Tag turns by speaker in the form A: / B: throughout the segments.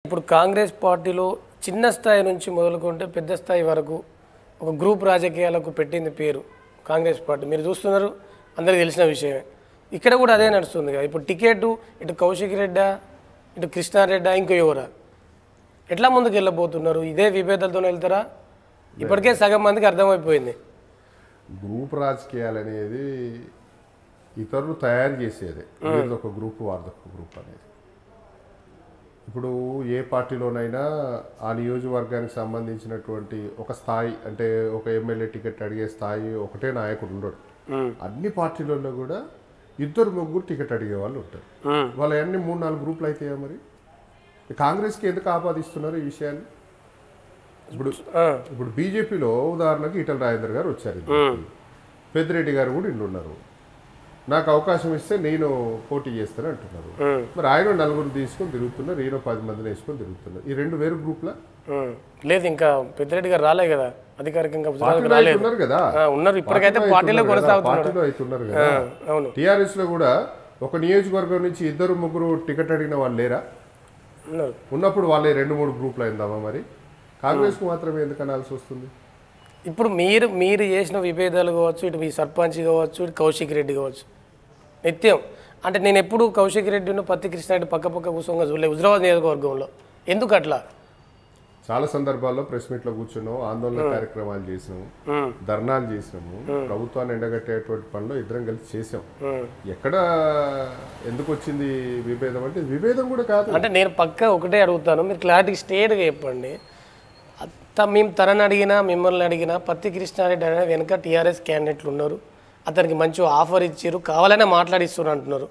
A: ఇప్పుడు కాంగ్రెస్ పార్టీలో చిన్న స్థాయి నుంచి మొదలుకుంటే పెద్ద స్థాయి వరకు ఒక గ్రూప్ రాజకీయాలకు పెట్టింది పేరు కాంగ్రెస్ పార్టీ మీరు చూస్తున్నారు అందరికీ తెలిసిన విషయమే ఇక్కడ కూడా అదే నడుస్తుంది కదా ఇప్పుడు టికెట్ ఇటు కౌశిక్ రెడ్డా ఇటు కృష్ణారెడ్డా ఇంకో ఎవరా ఎట్లా ముందుకు వెళ్ళబోతున్నారు ఇదే విభేదాలతో వెళ్తారా ఇప్పటికే సగం మందికి అర్థమైపోయింది
B: గ్రూప్ రాజకీయాలు అనేది ఇతరులు తయారు చేసేదే వీళ్ళది ఒక గ్రూప్ వారిది ఒక గ్రూప్ అనేది ఇప్పుడు ఏ పార్టీలోనైనా ఆ నియోజకవర్గానికి సంబంధించినటువంటి ఒక స్థాయి అంటే ఒక ఎమ్మెల్యే టికెట్ అడిగే స్థాయి ఒకటే నాయకుడు ఉండడు అన్ని పార్టీలలో కూడా ఇద్దరు ముగ్గురు టికెట్ అడిగే వాళ్ళు ఉంటారు వాళ్ళ అన్ని మూడు నాలుగు గ్రూపులు అయితాయా మరి కాంగ్రెస్కి ఎందుకు ఆపాదిస్తున్నారు ఈ విషయాన్ని ఇప్పుడు
A: ఆ,
B: ఇప్పుడు బీజేపీలో ఉదాహరణకు ఈటల రాజేందర్ గారు వచ్చారు ఇందులోకి. పెద్దిరెడ్డి గారు కూడా ఇండ్లు ఉన్నారు నాకు అవకాశం ఇస్తే నేను పోటీ చేస్తాను అంటున్నారు మరి ఆయన నలుగురు తీసుకొని తిరుగుతున్నారు ఈయన పది మందిని వేసుకొని తిరుగుతున్నారు ఈ రెండు వేరు గ్రూప్ల
A: ఉమ్. లేదు ఇంకా పెద్దిరెడ్డి గారు రాలే కదా అధికారికంగా హుజరాబాద్కు రాలేదు
B: ఉన్నారు కదా
A: ఆ, ఉన్నారు ఇప్పటికైతే పార్టీలో కొనసాగుతున్నారు
B: పార్టీలో అవుతున్నారు కదా
A: అవును
B: టిఆర్ఎస్ లో కూడా ఒక నియోజకవర్గం నుంచి ఇద్దరు ముగ్గురు టికెట్ అడిగిన వాళ్ళు లేరా
A: ఉన్నారు
B: ఉన్నప్పుడు వాళ్ళే రెండు మూడు గ్రూపులు అయిందామా మరి కాంగ్రెస్ కు మాత్రమే ఎందుకు అనాల్సి వస్తుంది
A: ఇప్పుడు మీరు మీరు చేసిన విభేదాలు కావచ్చు ఇటు మీ సర్పంచ్ కావచ్చు ఇటు కౌశిక్ రెడ్డి కావచ్చు నిత్యం అంటే నేను ఎప్పుడు కౌశిక్ రెడ్డిను పత్తి కృష్ణారెడ్డి పక్క పక్క కూర్చోగా చూడలేదు హుజరాబాద్ నియోజకవర్గంలో ఎందుకు అట్లా
B: చాలా సందర్భాల్లో ప్రెస్ మీట్ లో కూర్చున్నాం ఆందోళన కార్యక్రమాలు చేసినాము
A: ఉమ్,
B: ధర్నాలు చేసినాము ప్రభుత్వాన్ని ఎండగట్టేటువంటి పనులు ఇద్దరం కలిసి చేసాం
A: ఉమ్.
B: ఎక్కడ ఎందుకు వచ్చింది విభేదం అంటే ఇది విభేదం కూడా కాదు
A: అంటే నేను పక్క ఒకటే అడుగుతాను మీరు క్లారిటీ స్టేట్గా చెప్పండి అంత మేము తనని అడిగినా మిమ్మల్ని అడిగినా పత్తి కృష్ణారెడ్డి అనే వెనుక టీఆర్ఎస్ క్యాండిడేట్లు ఉన్నారు అతనికి మంచి ఆఫర్ ఇచ్చారు కావాలనే మాట్లాడిస్తున్నారు అంటున్నారు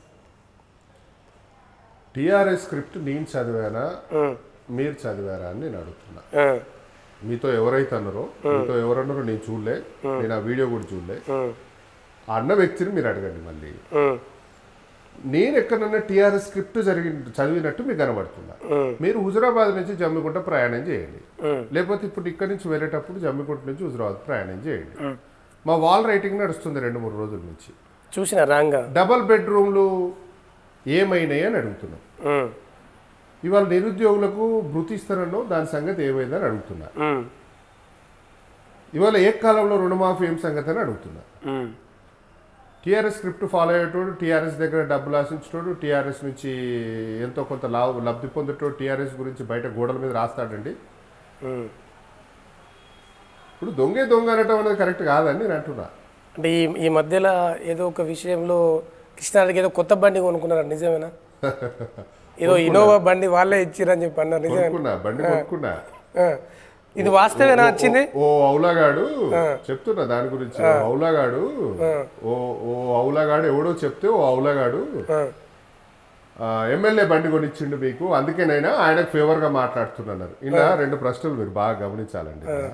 B: టిఆర్ఎస్ స్క్రిప్ట్ నేను చదివానా
A: ఉమ్,
B: మీరు చదివారా అని నేను అడుగుతున్నా
A: ఆ,
B: మీతో ఎవరైతే అన్నారో మీతో ఎవరన్నారో నేను చూడలే నేను ఆ వీడియో కూడా చూడలే
A: ఉమ్,
B: ఆ అన్న వ్యక్తిని మీరు అడగండి మళ్ళీ
A: ఉమ్,
B: నేను ఎక్కడన్నా టిఆర్ఎస్ స్క్రిప్ట్ జరిగి చదివినట్టు మీకు కనబడుతుందా
A: ఉమ్,
B: మీరు హుజరాబాద్ నుంచి జమ్మికుంట ప్రయాణం చేయండి
A: ఉమ్.
B: లేకపోతే ఇప్పుడు ఇక్కడి నుంచి వెళ్ళేటప్పుడు జమ్మికుంట నుంచి హుజరాబాద్ ప్రయాణం చేయండి మా వాల్ రైటింగ్ నడుస్తుంది రెండు మూడు రోజుల నుంచి
A: చూసిన రాంగా
B: డబల్ బెడ్రూమ్లు ఏమైనాయి అని అడుగుతున్నాం
A: ఉమ్,
B: ఇవాళ నిరుద్యోగులకు భృతి ఇస్తారనో దాని సంగతి ఏమైందని అడుగుతున్నా
A: ఉమ్,
B: ఇవాళ ఏ కాలంలో రుణమాఫీ ఏం సంగతి అని అడుగుతున్నా
A: ఉమ్,
B: టీఆర్ఎస్ స్క్రిప్ట్ ఫాలో అయ్యేటోడు టీఆర్ఎస్ దగ్గర డబ్బులు ఆశించేటోడు టీఆర్ఎస్ నుంచి ఎంతో కొంత లాభ లబ్ధి పొందేటోడు టీఆర్ఎస్ గురించి బయట గోడల మీద రాస్తాడండి
A: ఉమ్.
B: ఇప్పుడు దొంగే దొంగ అనటం అనేది కరెక్ట్ కాదని నేను అంటున్నా
A: అంటే ఈ ఈ మధ్యలో ఏదో ఒక విషయంలో కృష్ణారెడ్డికి ఏదో కొత్త బండి కొనుక్కున్నారు నిజమేనా ఏదో ఇన్నోవా బండి వాళ్ళే ఇచ్చిరని చెప్పి అన్నారు నిజమే
B: కొనుక్కున్నా బండి కొనుక్కున్నా
A: ఆ. ఇది వాస్తవేనా వచ్చింది
B: ఓ అవులాగాడు చెప్తున్నా దాని గురించి ఓ అవులాగాడు ఓ ఓ అవులాగాడు ఎవడో చెప్తే ఓ అవులాగాడు
A: ఆ,
B: ఆ, ఎమ్మెల్యే బండి కొనిచ్చిండు మీకు అందుకేనైనా ఆయనకు ఫేవర్ గా మాట్లాడుతున్నారు ఇలా రెండు ప్రశ్నలు మీరు బాగా గమనించాలండి ఇక్కడ.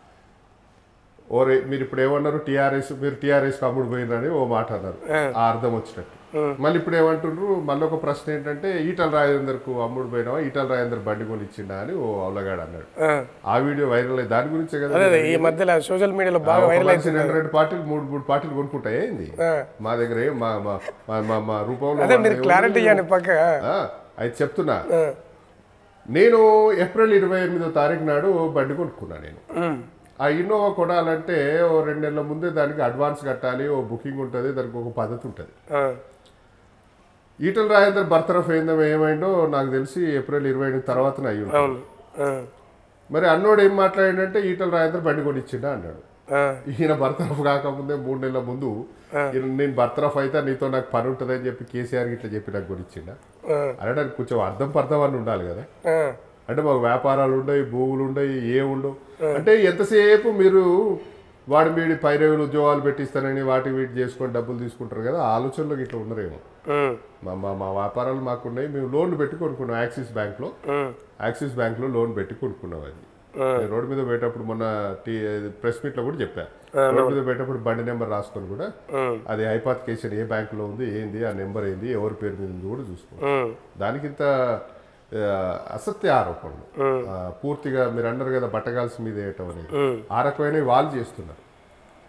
B: ఓ రే మీరు ఇప్పుడు ఏమన్నారు టీఆర్ఎస్ మీరు టీఆర్ఎస్ అమ్ముడు పోయినని ఓ మాట అన్నారు ఆ అర్థం వచ్చినట్టు మళ్ళీ ఇప్పుడు ఏమంటుండ్రు మళ్ళీ ఒక ప్రశ్న ఏంటంటే ఈటల రాజేందర్ కు అమ్ముడు పోయినావా ఈటల రాజేందర్ బండి కొనిచ్చిండా అని ఓ అవలగాడు అన్నాడు
A: ఆ.
B: ఆ వీడియో వైరల్ అయ్యి దాని గురించే కదా
A: అదే అదే ఈ మధ్యలో సోషల్ మీడియాలో బాగా
B: ఒక
A: వైరల్
B: మనిషి రెండు రెండు పార్టీలు మూడు మూడు పార్టీలు కొనుక్కుంటాయి ఏంది
A: ఆ.
B: మా దగ్గర ఏం మా మా మా- మా మా రూపంలో
A: అదే
B: మా
A: మీరు
B: దేవుడు-
A: క్లారిటీ ఇవ్వండి పక్క
B: ఆ, అది చెప్తున్నా
A: ఆ.
B: నేను ఏప్రిల్ ఇరవై ఎనిమిదో తారీఖు నాడు ఓ బండి కొనుక్కున్నా నేను
A: ఉమ్,
B: ఆ ఇన్నోవా కొనాలంటే ఓ రెండు నెలల ముందే దానికి అడ్వాన్స్ కట్టాలి ఓ బుకింగ్ ఉంటుంది దానికి ఒక పద్ధతి ఉంటుంది
A: ఆ,
B: ఈటల రాజేందర్ బర్తరఫ్ అయిందో ఏమైందో నాకు తెలిసి ఏప్రిల్ ఇరవై ఎనిమిది తర్వాత అయ్యి ఉంటుంది.
A: అవును ఆ,
B: మరి అన్నోడు ఏం మాట్లాడిండంటే ఈటల రాజేందర్ బండి కొనిచ్చిండా అన్నాడు
A: ఆ,
B: ఈయన బర్తరఫ్ కాకముందే మూడు నెలల ముందు ఈయన నేను బర్తరఫ్ అయితే నీతో నాకు పని ఉంటుంది అని చెప్పి కేసీఆర్ ఇట్లా చెప్పి నాకు కొనిచ్చిండా
A: ఆ,
B: అనడానికి కొంచెం అర్థం పర్థం అని ఉండాలి కదా
A: ఆ,
B: అంటే మాకు వ్యాపారాలు ఉండవు భూములు ఉండవు ఏ ఉండవు అంటే ఎంతసేపు మీరు వాడి మీడి పైరేవులు ఉద్యోగాలు పెట్టిస్తానని వాటి వీటి చేసుకొని డబ్బులు తీసుకుంటారు కదా ఆ ఆలోచనలోకి ఇట్లా ఉండరేమో
A: ఉమ్,
B: మా మా మా వ్యాపారాలు మాకున్నాయి మేము లోన్ పెట్టి కొనుక్కున్నాం యాక్సిస్ బ్యాంక్లో
A: ఉమ్,
B: యాక్సిస్ బ్యాంక్లో లోన్ పెట్టి కొనుక్కున్నాం అది నేను రోడ్డు మీద పోయేటప్పుడు మొన్న టీ ప్రెస్ మీట్లో కూడా చెప్పా రోడ్డు మీద పోయేటప్పుడు బండి నెంబర్ రాసుకొని కూడా
A: ఉమ్,
B: అది హైపాతికేషన్ ఏ బ్యాంకులో ఉంది ఏంది ఆ నెంబర్ ఏంది ఎవరి పేరు మీద ఉంది కూడా చూసుకో
A: ఉమ్,
B: దానికింత ఆ, అసత్య ఆరోపణలు ఆ, పూర్తిగా మీరు అన్నారు కదా బట్టగాల్సి మీద వేయటం అనేది
A: ఉమ్.
B: ఆ రకమైన వాళ్ళు చేస్తున్నారు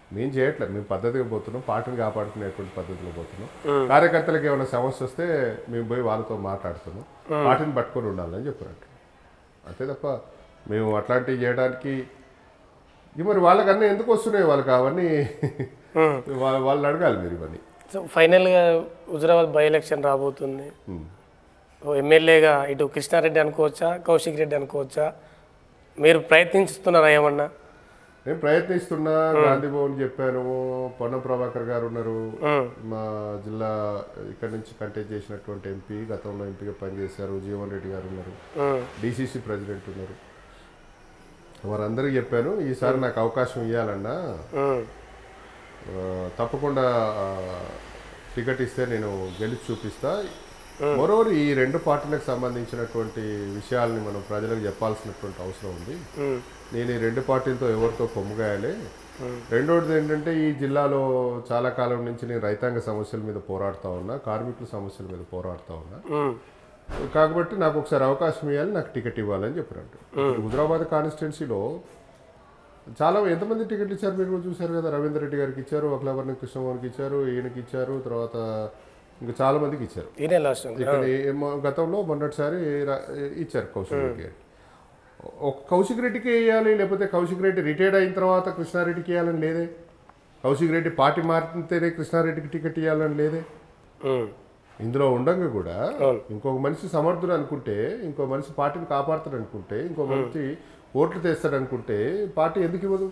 B: మేము చేయట్లేదు మేము పద్ధతిగా పోతున్నాం పార్టీని కాపాడుకునేటువంటి పద్ధతిలో పోతున్నాం కార్యకర్తలకు ఏమైనా సమస్య వస్తే మేము పోయి వాళ్ళతో మాట్లాడుతున్నాం పార్టీని పట్టుకొని ఉండాలని చెప్పారంట అంతే తప్ప మేము అట్లాంటివి చేయడానికి ఇవి మరి వాళ్ళకన్నా ఎందుకు వస్తున్నాయి వాళ్ళకి అవన్నీ వాళ్ళ- వాళ్ళని అడగాలి మీరు ఇవన్నీ
A: సో ఫైనల్గా హుజరాబాద్ బై ఎలక్షన్ రాబోతుంది ఓ ఎమ్మెల్యేగా ఇటు కృష్ణారెడ్డి అనుకోవచ్చా కౌశిక్ రెడ్డి అనుకోవచ్చా మీరు ప్రయత్నిస్తున్నారా ఏమన్నా
B: నేను ప్రయత్నిస్తున్నా గాంధీ భవన్ చెప్పాను పొన్నం ప్రభాకర్ గారు ఉన్నారు మా జిల్లా ఇక్కడి నుంచి కంటెస్ట్ చేసినటువంటి ఎంపీ గతంలో ఎంపీగా పనిచేశారు జీవన్ రెడ్డి గారు ఉన్నారు
A: ఉమ్,
B: డిసిసి ప్రెసిడెంట్ ఉన్నారు వారందరికీ చెప్పాను ఈసారి నాకు అవకాశం ఇవ్వాలన్నా
A: ఉమ్,
B: ఆ, తప్పకుండా ఆ, టికెట్ ఇస్తే నేను గెలిచి చూపిస్తా మరోవర్ ఈ రెండు పార్టీలకు సంబంధించినటువంటి విషయాల్ని మనం ప్రజలకు చెప్పాల్సినటువంటి అవసరం ఉంది
A: ఉమ్,
B: నేను ఈ రెండు పార్టీలతో ఎవరితో పొమ్ముగాయాలి రెండోది ఏంటంటే ఈ జిల్లాలో చాలా కాలం నుంచి నేను రైతాంగ సమస్యల మీద పోరాడుతూ ఉన్నా కార్మికుల సమస్యల మీద పోరాడుతూ ఉన్నా
A: ఉమ్,
B: కాబట్టి నాకు ఒకసారి అవకాశం ఇవ్వాలి నాకు టికెట్ ఇవ్వాలని చెప్పినట్టు హుజరాబాద్ కాన్స్టిట్యున్సీలో చాలా ఎంతమంది టికెట్లు ఇచ్చారు మీరు కూడా చూశారు కదా రవీందర్ రెడ్డి గారికి ఇచ్చారు అఖిలవర్ణ కృష్ణమోహన్కి ఇచ్చారు ఈయనకి ఇచ్చారు తర్వాత ఇంకా చాలా మందికి ఇచ్చారు
A: ఈయనే లాస్ట్
B: ఇక్కడ ఏమో గతంలో మొన్నటిసారి రా- ఇచ్చారు కౌశిక్ రెడ్డి గారికి ఒక కౌశిక్ రెడ్డికి వేయాలి లేకపోతే కౌశిక్ రెడ్డి రిటైర్డ్ అయిన తర్వాత కృష్ణారెడ్డికి వేయాలని లేదే కౌశిక్ రెడ్డి పార్టీ మారితేనే కృష్ణారెడ్డికి టికెట్ ఇవ్వాలని లేదే
A: ఉమ్,
B: ఇందులో ఉండంగా కూడా ఇంకొక మనిషి సమర్థుడు అనుకుంటే ఇంకో మనిషి పార్టీని కాపాడుతాడు అనుకుంటే ఇంకో మనిషి ఓట్లు తెస్తాడు అనుకుంటే పార్టీ ఎందుకు ఇవ్వదు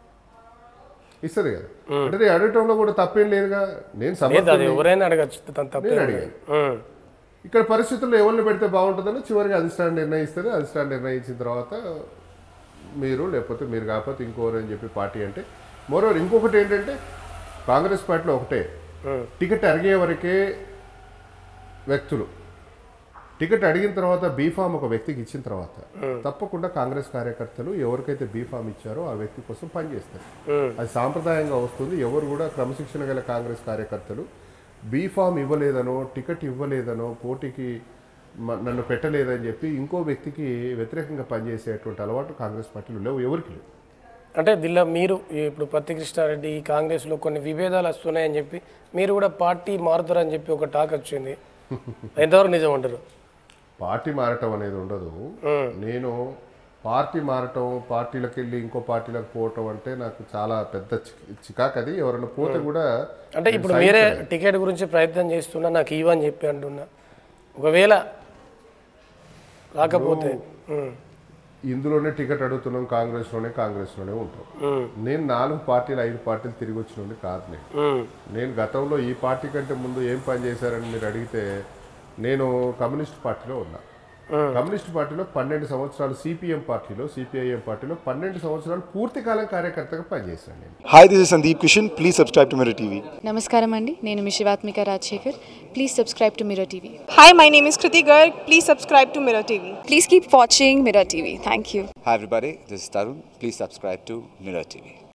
B: ఇస్తుంది కదా అంటే నేను అడగటంలో కూడా తప్పేం లేదుగా నేను
A: లేదు
B: సమర్థుడు
A: అది ఎవరైనా అడగచ్చు తను తప్పే
B: నేను అడిగాను
A: ఉమ్,
B: ఇక్కడ పరిస్థితుల్లో ఎవరిని పెడితే బాగుంటుందని చివరికి అధిష్టానం నిర్ణయిస్తుంది అధిష్టానం నిర్ణయించిన తర్వాత మీరు లేకపోతే మీరు కాకపోతే ఇంకోరు అని చెప్పి పార్టీ అంటే మరోవర్ ఇంకొకటి ఏంటంటే కాంగ్రెస్ పార్టీలో ఒకటే
A: ఉమ్,
B: టికెట్ అడిగే వరకే వ్యక్తులు టికెట్ అడిగిన తర్వాత బీఫామ్ ఒక వ్యక్తికి ఇచ్చిన తర్వాత తప్పకుండా కాంగ్రెస్ కార్యకర్తలు ఎవరికైతే బీఫామ్ ఇచ్చారో ఆ వ్యక్తి కోసం పనిచేస్తారు
A: ఉమ్,
B: అది సాంప్రదాయంగా వస్తుంది ఎవరు కూడా క్రమశిక్షణ గల కాంగ్రెస్ కార్యకర్తలు బీఫామ్ ఇవ్వలేదనో టికెట్ ఇవ్వలేదనో పోటీకి మ- నన్ను పెట్టలేదని చెప్పి ఇంకో వ్యక్తికి వ్యతిరేకంగా పనిచేసేటువంటి అలవాటు కాంగ్రెస్ పార్టీలో లేవు ఎవరికి లేవు
A: అంటే దీనిలో మీరు ఇప్పుడు పత్తి కృష్ణారెడ్డి ఈ కాంగ్రెస్లో కొన్ని విభేదాలు వస్తున్నాయని చెప్పి మీరు కూడా పార్టీ మారుతారని చెప్పి ఒక టాక్ వచ్చింది ఎంతవరకు నిజం అంటారు
B: పార్టీ మారటం అనేది ఉండదు నేను పార్టీ మారటం పార్టీలకు వెళ్ళి ఇంకో పార్టీలకు పోవటం అంటే నాకు చాలా పెద్ద చి- చికాకు అది ఎవరైనా పోతే కూడా
A: అంటే ఇప్పుడు మీరే టికెట్ గురించి ప్రయత్నం చేస్తున్నా నాకు ఇవ్వని చెప్పి అంటున్నా ఒకవేళ రాకపోతే ఉమ్,
B: ఇందులోనే టికెట్ అడుగుతున్నాం కాంగ్రెస్లోనే కాంగ్రెస్లోనే ఉంటాం
A: ఉమ్,
B: నేను నాలుగు పార్టీలు ఐదు పార్టీలు తిరిగి వచ్చిన కాదు నేను
A: ఉమ్,
B: నేను గతంలో ఈ పార్టీ కంటే ముందు ఏం పని చేశారని మీరు అడిగితే నేను కమ్యూనిస్ట్ పార్టీలో ఉన్నా కమ్యూనిస్ట్ పార్టీలో పన్నెండు సంవత్సరాలు సిపిఎం పార్టీలో సిపిఐఎం పార్టీలో పన్నెండు సంవత్సరాలు పూర్తి కాలం కార్యకర్తగా పనిచేశాను నేను
C: Hi, this is Sandeep Kishan. Please subscribe to Mirror TV.
D: నమస్కారం అండి నేను మీ Shivathmika Rajasekhar please subscribe to Mirror TV
E: Hi, my name is Kriti Garg. Please subscribe to Mirror TV.
D: Please keep watching Mirror TV thank you
F: Hi everybody, this is Tarun. Please subscribe to Mirror TV.